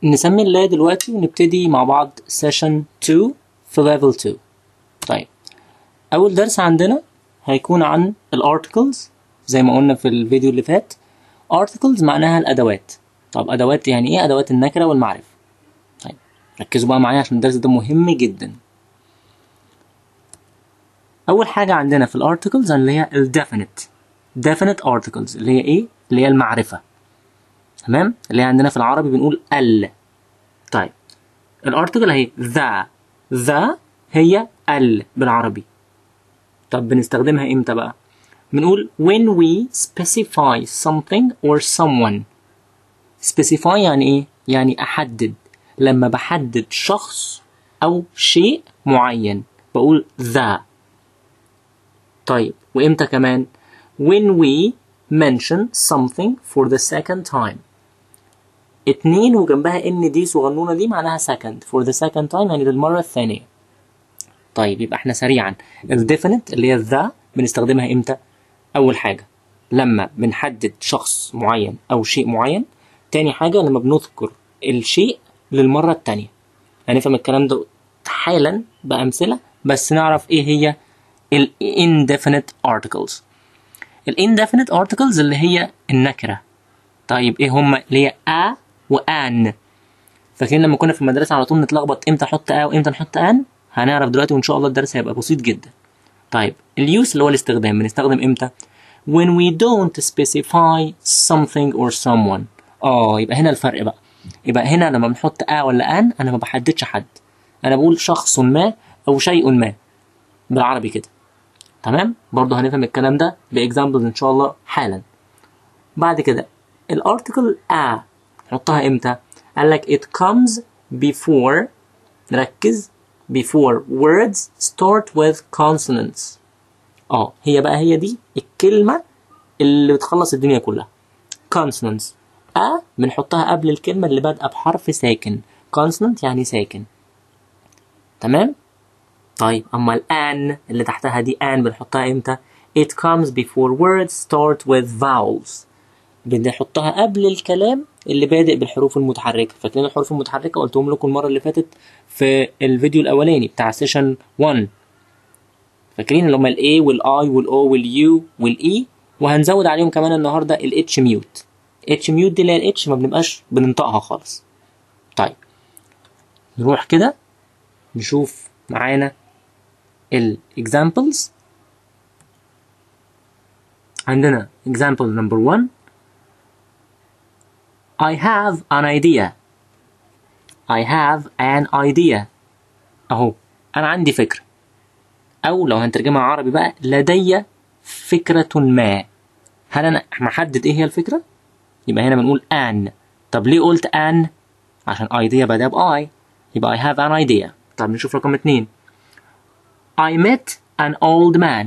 نسمي الله دلوقتي ونبتدي مع بعض سيشن 2 في ليفل 2 طيب أول درس عندنا هيكون عن الارتكلز زي ما قلنا في الفيديو اللي فات articles معناها الأدوات طب أدوات يعني إيه أدوات النكرة والمعرفة طيب ركزوا بقى معايا عشان الدرس ده مهم جدا أول حاجة عندنا في الارتكلز اللي هي ال definite definite articles اللي هي إيه اللي هي المعرفة تمام اللي هي عندنا في العربي بنقول ال طيب الارتكل اهي ذا ذا هي ال بالعربي طب بنستخدمها امتى بقى بنقول when we specify something or someone specify يعني ايه يعني احدد لما بحدد شخص او شيء معين بقول ذا طيب وامتى كمان when we mention something for the second time اتنين وجنبها ان دي صغنونة دي معناها second for the second time يعني للمرة الثانية طيب يبقى احنا سريعا ال definite اللي هي ذا بنستخدمها امتى اول حاجة لما بنحدد شخص معين او شيء معين تاني حاجة لما بنذكر الشيء للمرة التانية هنفهم الكلام ده حالا بأمثلة بس نعرف ايه هي ال indefinite articles ال indefinite articles اللي هي النكرة طيب ايه هما اللي هي a وان فاكرين لما كنا في المدرسة على طول نتلخبط امتى نحط a وامتى نحط ان هنعرف دلوقتي وان شاء الله الدرس هيبقى بسيط جدا طيب اليوس اللي هو الاستخدام بنستخدم امتى when we don't specify something or someone اه يبقى هنا الفرق بقى يبقى هنا لما بنحط a ولا ان انا ما بحددش حد انا بقول شخص ما او شيء ما بالعربي كده تمام برضه هنفهم الكلام ده باكزامبلز ان شاء الله حالا بعد كده الارتكل a نحطها امتى قال لك it comes before ركز before words start with consonants اه هي بقى هي دي الكلمة اللي بتخلص الدنيا كلها consonants a بنحطها قبل الكلمة اللي بادئة بحرف ساكن consonant يعني ساكن تمام طيب اما الان اللي تحتها دي ان بنحطها امتى it comes before words start with vowels بنحطها قبل الكلام اللي بادئ بالحروف المتحركة فاكرين الحروف المتحركة قلتهم لكم المرة اللي فاتت في الفيديو الأولاني بتاع سيشن 1 فاكرين اللي هما ال A وال I وال O وال U وال E وهنزود عليهم كمان النهاردة ال H mute H mute دي اللي هي ال H ما بنبقاش بننطقها خالص طيب نروح كده نشوف معانا ال examples عندنا example number one I have an idea I have an idea أهو أنا عندي فكرة أو لو هنترجمها عربي بقى لدي فكرة ما هل أنا محدد إيه هي الفكرة؟ يبقى هنا بنقول an طب ليه قلت an؟ عشان idea بدأ ب I يبقى I have an idea طب نشوف رقم اتنين I met an old man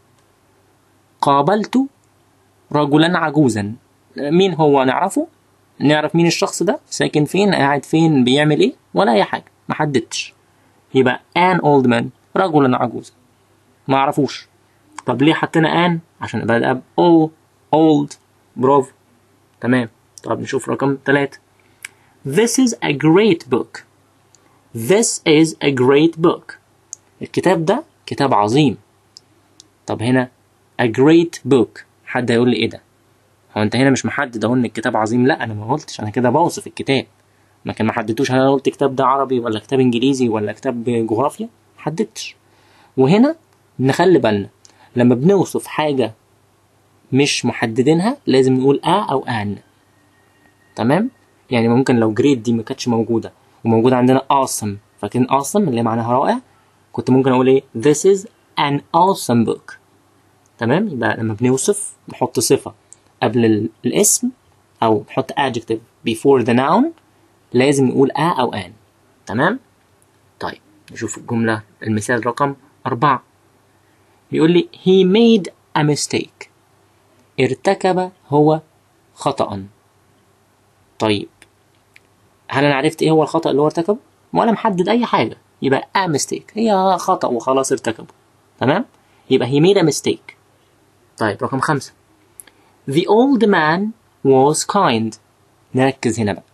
قابلت رجلا عجوزا مين هو نعرفه؟ نعرف مين الشخص ده ساكن فين قاعد فين بيعمل ايه ولا اي حاجه ما حددتش يبقى an old man رجل عجوز ما اعرفوش طب ليه حطينا an عشان بدأ ب o old برافو تمام طب نشوف رقم ثلاثة This is a great book This is a great book الكتاب ده كتاب عظيم طب هنا a great book حد هيقول لي ايه ده هو انت هنا مش محدد اهو ان الكتاب عظيم لا انا ما قلتش انا كده بوصف الكتاب لكن ما حددتوش هل انا قلت كتاب ده عربي ولا كتاب انجليزي ولا كتاب جغرافيا حددتش وهنا نخلي بالنا لما بنوصف حاجه مش محددينها لازم نقول ا او ان تمام يعني ممكن لو جريد دي ما كانتش موجوده وموجوده عندنا awesome فاكرين awesome اللي معناها رائع كنت ممكن اقول ايه this is an awesome book تمام يبقى لما بنوصف نحط صفه قبل الاسم أو نحط adjective before the noun لازم نقول a أو an تمام؟ طيب نشوف الجملة المثال رقم أربعة بيقول لي he made a mistake ارتكب هو خطأ طيب هل أنا عرفت إيه هو الخطأ اللي هو ارتكبه؟ ولا محدد أي حاجة يبقى a mistake هي خطأ وخلاص ارتكبه تمام؟ يبقى he made a mistake طيب رقم خمسة The old man was kind نركز هنا بقى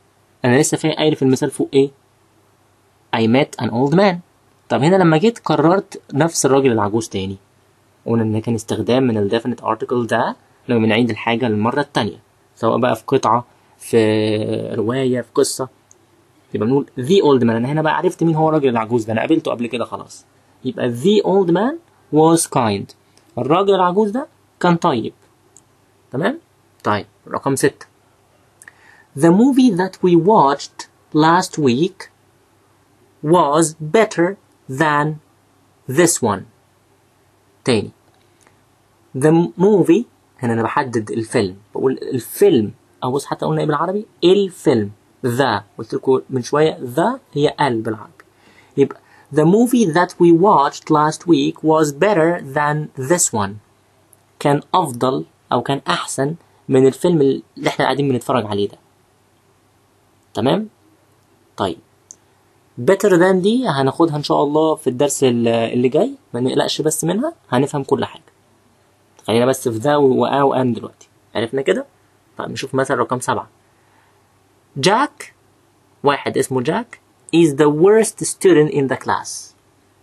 انا لسه في قايل في المثال فوق ايه I met an old man طب هنا لما جيت قررت نفس الراجل العجوز تاني قلنا ان كان استخدام من ال definite article ده لما بنعيد الحاجة للمرة التانية سواء بقى في قطعة في رواية في قصة يبقى بنقول the old man انا هنا بقى عرفت مين هو الراجل العجوز ده انا قابلته قبل كده خلاص يبقى the old man was kind الراجل العجوز ده كان طيب تمام طيب رقم ستة The movie that we watched last week was better than this one تاني The movie هنا أنا بحدد الفيلم بقول الفيلم أو بص حتى قلنا إيه بالعربي الفيلم ذا قلت لكم من شوية ذا هي ال بالعربي يبقى The movie that we watched last week was better than this one كان أفضل أو كان أحسن من الفيلم اللي احنا قاعدين بنتفرج عليه ده تمام طيب better than دي هناخدها ان شاء الله في الدرس اللي جاي ما نقلقش بس منها هنفهم كل حاجه خلينا بس في ذا وآ وآن دلوقتي عرفنا كده طيب نشوف مثلا رقم سبعة جاك واحد اسمه جاك is the worst student in the class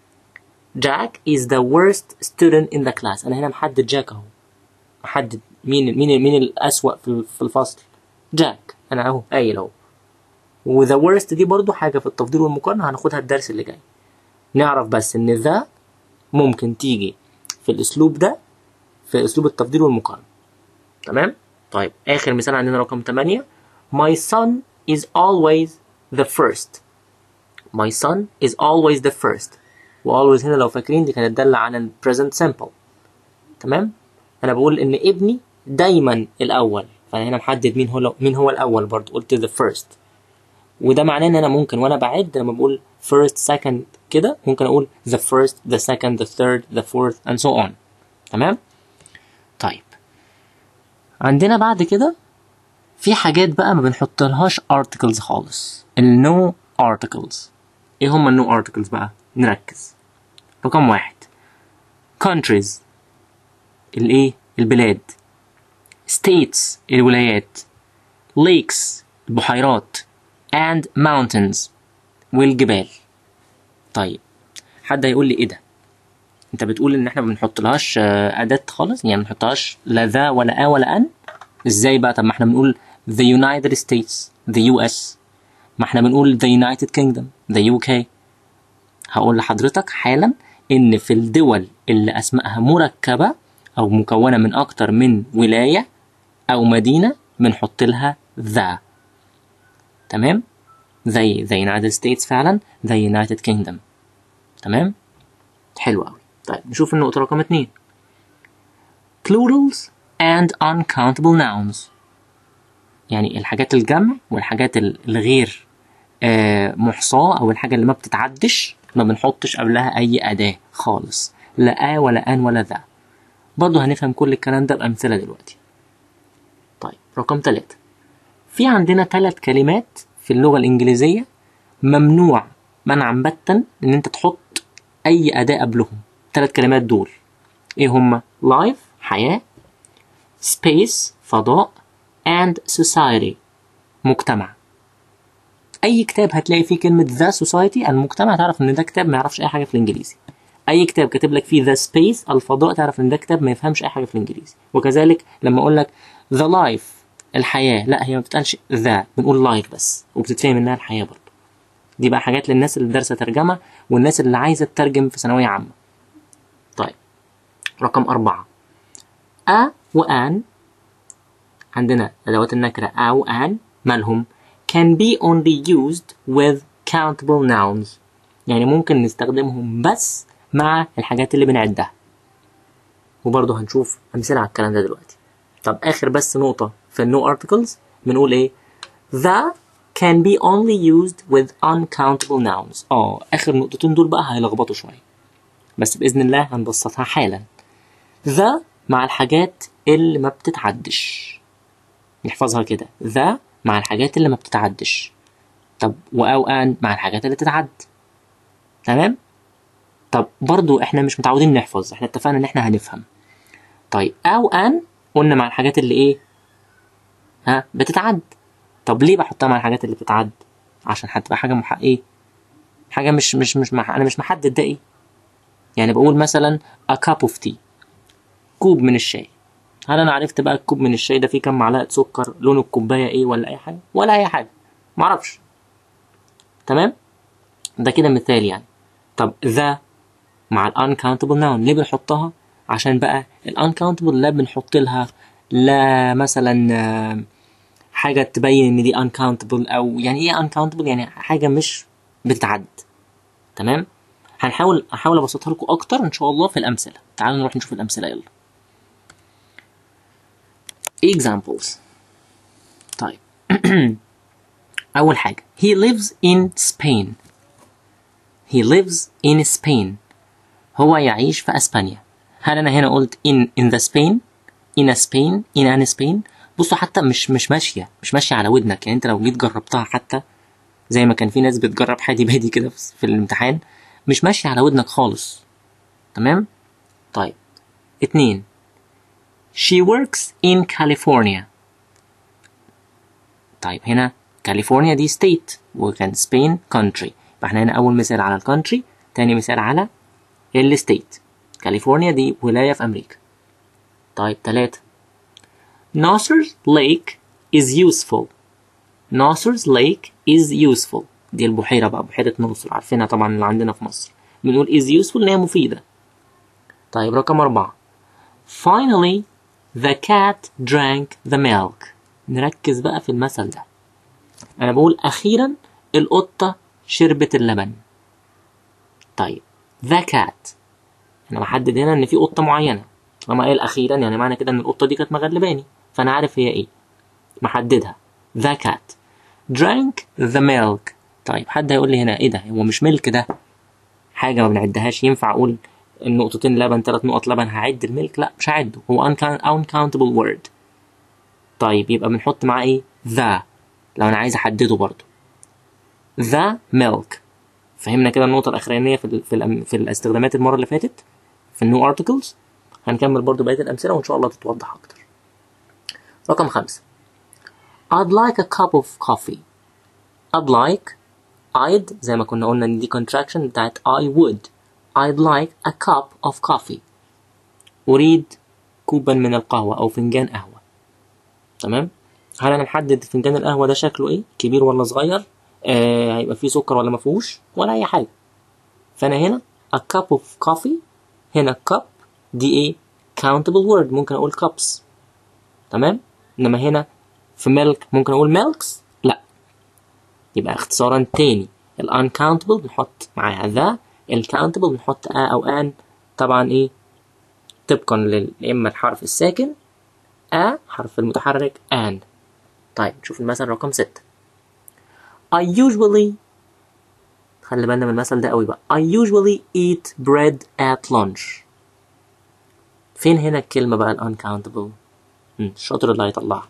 جاك is the worst student in the class انا هنا محدد جاك اهو محدد مين مين مين الأسوأ في في الفصل جاك انا اهو قايل اهو وذا worst دي برضو حاجة في التفضيل والمقارنة هناخدها الدرس اللي جاي نعرف بس ان ذا ممكن تيجي في الاسلوب ده في اسلوب التفضيل والمقارنة تمام طيب اخر مثال عندنا رقم 8 my son is always the first my son is always the first و always هنا لو فاكرين دي كانت دالة على ال present simple تمام انا بقول ان ابني دايما الاول فانا هنا محدد مين هو مين هو الاول برضو قلت the first وده معناه ان انا ممكن وانا بعد لما بقول first second كده ممكن اقول the first the second the third the fourth and so on تمام طيب عندنا بعد كده في حاجات بقى ما بنحط لهاش articles خالص ال no articles ايه هما ال no articles بقى نركز رقم واحد countries الايه البلاد states الولايات lakes البحيرات and mountains والجبال طيب حد هيقول لي ايه ده انت بتقول ان احنا ما بنحطلهاش اداه خالص يعني ما بنحطهاش لا ذا ولا ا ولا ان ازاي بقى طب ما احنا بنقول the United States the US ما احنا بنقول the United Kingdom the UK هقول لحضرتك حالا ان في الدول اللي اسمائها مركبه او مكونه من اكتر من ولايه او مدينه بنحط لها ذا تمام زي the United States فعلا the United Kingdom تمام حلو قوي طيب نشوف النقطة رقم اتنين plurals and uncountable nouns يعني الحاجات الجمع والحاجات الغير آه محصاة أو الحاجة اللي ما بتتعدش ما بنحطش قبلها أي أداة خالص لا آ ولا أن ولا ذا برضه هنفهم كل الكلام ده بأمثلة دلوقتي طيب رقم تلاتة في عندنا ثلاث كلمات في اللغة الإنجليزية ممنوع منعا باتا إن أنت تحط أي أداة قبلهم ثلاث كلمات دول إيه هما life حياة space فضاء and society مجتمع أي كتاب هتلاقي فيه كلمة the society المجتمع تعرف إن ده كتاب ما يعرفش أي حاجة في الإنجليزي أي كتاب كاتب لك فيه the space الفضاء تعرف إن ده كتاب ما يفهمش أي حاجة في الإنجليزي وكذلك لما أقول لك the life الحياة لا هي ما بتتقالش ذا بنقول لايف بس وبتتفهم انها الحياة برضه دي بقى حاجات للناس اللي دارسة ترجمة والناس اللي عايزة تترجم في ثانوية عامة طيب رقم أربعة أ وآن عندنا أدوات النكرة أ وآن مالهم can be only used with countable nouns يعني ممكن نستخدمهم بس مع الحاجات اللي بنعدها وبرضه هنشوف أمثلة على الكلام ده دلوقتي طب آخر بس نقطة في النو articles بنقول إيه the can be only used with uncountable nouns اه آخر نقطتين دول بقى هيلخبطوا شوية بس بإذن الله هنبسطها حالا the مع الحاجات اللي ما بتتعدش نحفظها كده the مع الحاجات اللي ما بتتعدش طب وأو أن مع الحاجات اللي تتعد تمام طب برضو احنا مش متعودين نحفظ احنا اتفقنا ان احنا هنفهم طيب أو أن قلنا مع الحاجات اللي ايه ها بتتعد طب ليه بحطها مع الحاجات اللي بتتعد عشان هتبقى حاجه مح... ايه حاجه مش مش مش مح... انا مش محدد ده ايه يعني بقول مثلا a cup of tea كوب من الشاي هل انا عرفت بقى الكوب من الشاي ده فيه كام معلقه سكر لون الكوبايه ايه ولا اي حاجه ولا اي حاجه معرفش تمام ده كده مثال يعني طب ذا مع ال uncountable noun ليه بنحطها عشان بقى ال uncountable لا بنحط لها لا مثلا آه، حاجة تبين ان دي uncountable او يعني ايه uncountable يعني حاجة مش بتتعد تمام هنحاول احاول ابسطها لكم اكتر ان شاء الله في الامثلة تعالوا نروح نشوف الامثلة يلا examples طيب اول حاجة he lives in Spain he lives in Spain هو يعيش في اسبانيا هل انا هنا قلت in in the Spain in a Spain in an Spain بصوا حتى مش مش ماشيه مش ماشيه على ودنك يعني انت لو جيت جربتها حتى زي ما كان في ناس بتجرب حادي بادي كده في في الامتحان مش ماشيه على ودنك خالص تمام طيب اتنين she works in California طيب هنا كاليفورنيا دي ستيت وكان سبين كونتري فاحنا هنا اول مثال على الكونتري تاني مثال على الستيت كاليفورنيا دي ولاية في أمريكا طيب تلاتة Nasser's lake is useful Nasser's lake is useful دي البحيرة بقى بحيرة ناصر عارفينها طبعا اللي عندنا في مصر بنقول is useful إن هي مفيدة طيب رقم أربعة Finally the cat drank the milk نركز بقى في المثل ده أنا بقول أخيرا القطة شربت اللبن طيب the cat أنا بحدد هنا إن في قطة معينة طالما قال أخيرا يعني معنى كده إن القطة دي كانت مغلباني فأنا عارف هي إيه محددها the cat drank the milk طيب حد هيقول لي هنا إيه ده هو مش ملك ده حاجة ما بنعدهاش ينفع أقول النقطتين لبن ثلاث نقط لبن هعد الملك لا مش هعده هو uncount- uncountable word طيب يبقى بنحط معاه ايه ذا لو انا عايز احدده برضو ذا milk فهمنا كده النقطة الأخرانية في ال في, ال في الاستخدامات المرة اللي فاتت في النيو ارتكلز هنكمل برضو بقية الأمثلة وإن شاء الله تتوضح أكتر رقم خمسة I'd like a cup of coffee I'd like I'd زي ما كنا قلنا إن دي contraction بتاعت I would I'd like a cup of coffee أريد كوبا من القهوة أو فنجان قهوة تمام هل أنا محدد فنجان القهوة ده شكله إيه كبير ولا صغير آه هيبقى فيه سكر ولا مفيهوش ولا أي حاجة فأنا هنا a cup of coffee هنا cup دي إيه countable word ممكن أقول cups تمام إنما هنا في milk ممكن أقول milks لا يبقى اختصارا تاني ال uncountable بنحط معاها ذا ال countable بنحط a أو an طبعا إيه طبقا لل إما الحرف الساكن a حرف المتحرك an طيب نشوف المثل رقم ستة I usually خلي بالنا من المثل ده قوي بقى I usually eat bread at lunch فين هنا الكلمة بقى ال uncountable مم، الشاطر اللي هيطلعها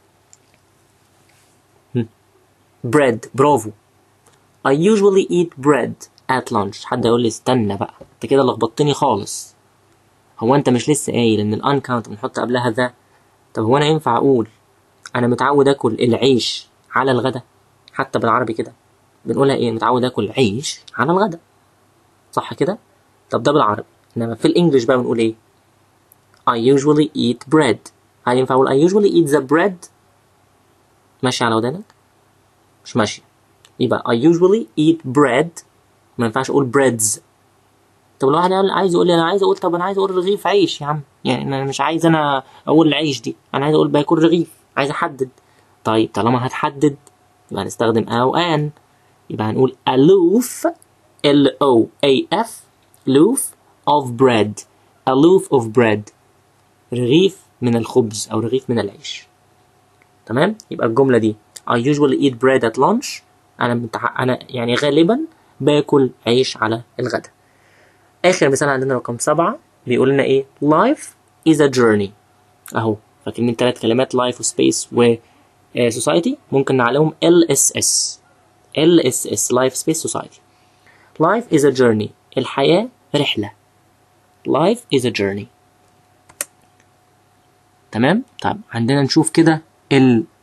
مم. bread برافو I usually eat bread at lunch حد يقول لي استنى بقى انت كده لخبطتني خالص هو انت مش لسه قايل ان ال uncountable نحط قبلها ذا طب هو انا ينفع اقول انا متعود اكل العيش على الغدا حتى بالعربي كده بنقولها ايه متعود اكل عيش على الغدا صح كده طب ده بالعربي انما في الانجليش بقى بنقول ايه I usually eat bread هل ينفع اقول I usually eat the bread ماشي على ودانك مش ماشي يبقى I usually eat bread ما ينفعش اقول breads طب لو واحد يقول- عايز يقول لي انا عايز اقول طب انا عايز اقول رغيف عيش يا عم يعني انا مش عايز انا اقول العيش دي انا عايز اقول باكل رغيف عايز احدد طيب طالما هتحدد يبقى هنستخدم a او an يبقى هنقول a loaf L O A F loaf of bread a loaf of bread رغيف من الخبز او رغيف من العيش تمام يبقى الجملة دي I usually eat bread at lunch انا متع... انا يعني غالبا باكل عيش على الغداء اخر مثال عندنا رقم سبعة بيقول لنا ايه life is a journey اهو فاكرين ثلاث كلمات life وسبيس و آه، society ممكن نعلمهم LSS LSS life space society life is a journey الحياة رحلة life is a journey تمام طب عندنا نشوف كده ال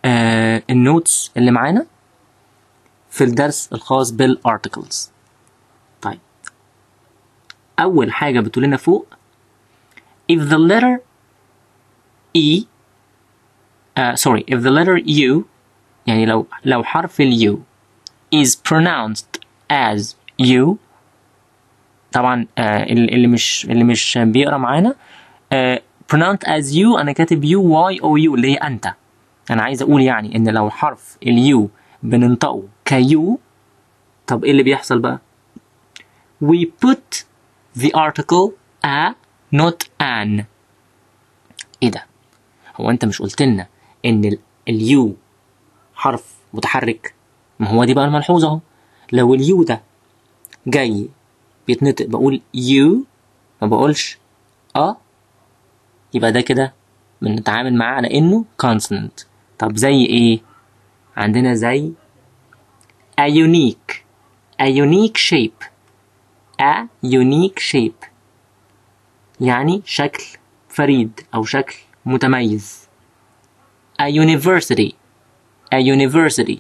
آه النوتس اللي معانا في الدرس الخاص بالارتكلز طيب اول حاجه بتقول لنا فوق if the letter e uh, sorry if the letter u يعني لو لو حرف ال u is pronounced as u طبعا آه اللي مش اللي مش بيقرا معانا آه pronounced as you انا كاتب u y o u اللي هي انت انا عايز اقول يعني ان لو حرف اليو بننطقه كيو طب ايه اللي بيحصل بقى we put the article a not an ايه ده هو انت مش قلت لنا ان اليو حرف متحرك ما هو دي بقى الملحوظه اهو لو اليو ده جاي بيتنطق بقول يو ما بقولش اه يبقى ده كده بنتعامل معاه على انه consonant طب زي ايه عندنا زي a unique a unique shape a unique shape يعني شكل فريد او شكل متميز a university a university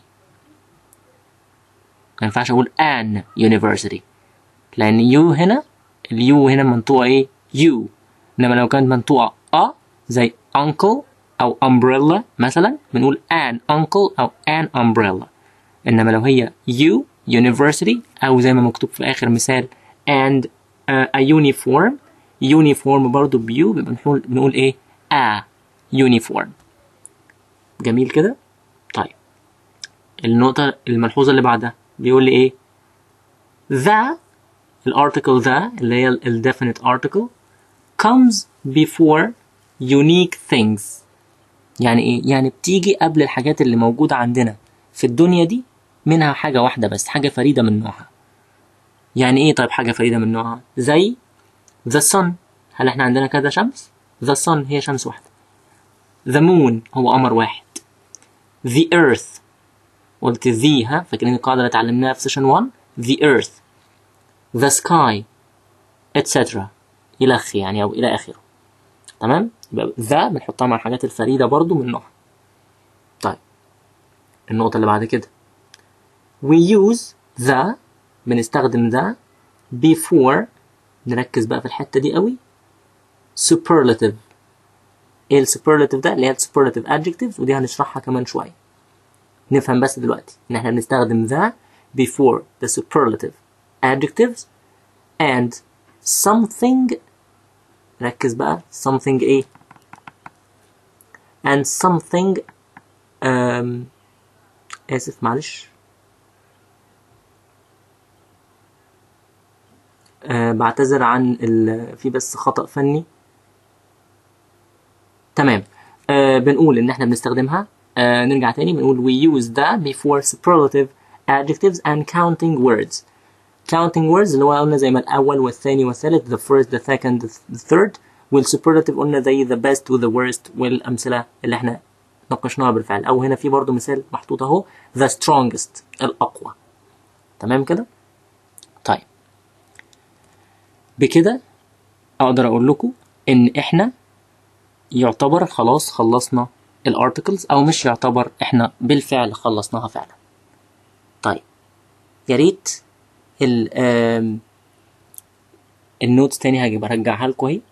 ما ينفعش اقول an university لان يو هنا اليو هنا منطوقه ايه يو انما لو كانت منطوقه ا زي uncle او umbrella مثلا بنقول an uncle او an umbrella انما لو هي you university او زي ما مكتوب في اخر مثال and uh, a uniform uniform برضو بيو بنقول بنقول ايه a uniform جميل كده طيب النقطة الملحوظة اللي بعدها بيقول لي ايه the الارتكل ذا اللي هي ال definite article comes before unique things يعني ايه يعني بتيجي قبل الحاجات اللي موجودة عندنا في الدنيا دي منها حاجة واحدة بس حاجة فريدة من نوعها يعني ايه طيب حاجة فريدة من نوعها زي the sun هل احنا عندنا كذا شمس the sun هي شمس واحدة the moon هو قمر واحد the earth قلت the ها فاكرين القاعدة اللي اتعلمناها في سيشن 1 the earth the sky etc إلى آخره يعني أو إلى آخره تمام يبقى ذا بنحطها مع الحاجات الفريدة برضو من نوعها طيب النقطة اللي بعد كده we use the بنستخدم the before نركز بقى في الحتة دي قوي superlative ايه السوبرلاتيف ده اللي هي السوبرلاتيف adjectives ودي هنشرحها كمان شوية نفهم بس دلوقتي ان احنا بنستخدم the before the superlative adjectives and something ركز بقى something ايه and something um, آسف معلش آه بعتذر عن ال... في بس خطأ فني تمام آه بنقول ان احنا بنستخدمها آه نرجع تاني بنقول we use that before superlative adjectives and counting words counting words اللي هو قلنا زي ما الأول والثاني والثالث the first the second the third والسوبرلاتيف قلنا زي the best و the worst والأمثلة اللي احنا ناقشناها بالفعل أو هنا في برضو مثال محطوط أهو the strongest الأقوى تمام كده؟ طيب بكده أقدر أقول لكم إن احنا يعتبر خلاص خلصنا الارتكلز أو مش يعتبر احنا بالفعل خلصناها فعلا طيب يا ريت ال النوتس تاني هجيب ارجعها لكم اهي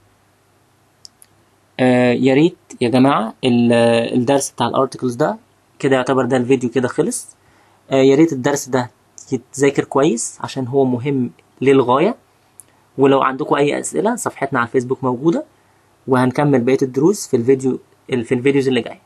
آه يا ريت يا جماعه الدرس بتاع الارتكلز ده كده يعتبر ده الفيديو كده خلص آه يا ريت الدرس ده يتذاكر كويس عشان هو مهم للغايه ولو عندكم اي اسئله صفحتنا على الفيسبوك موجوده وهنكمل بقيه الدروس في الفيديو في الفيديوز اللي جايه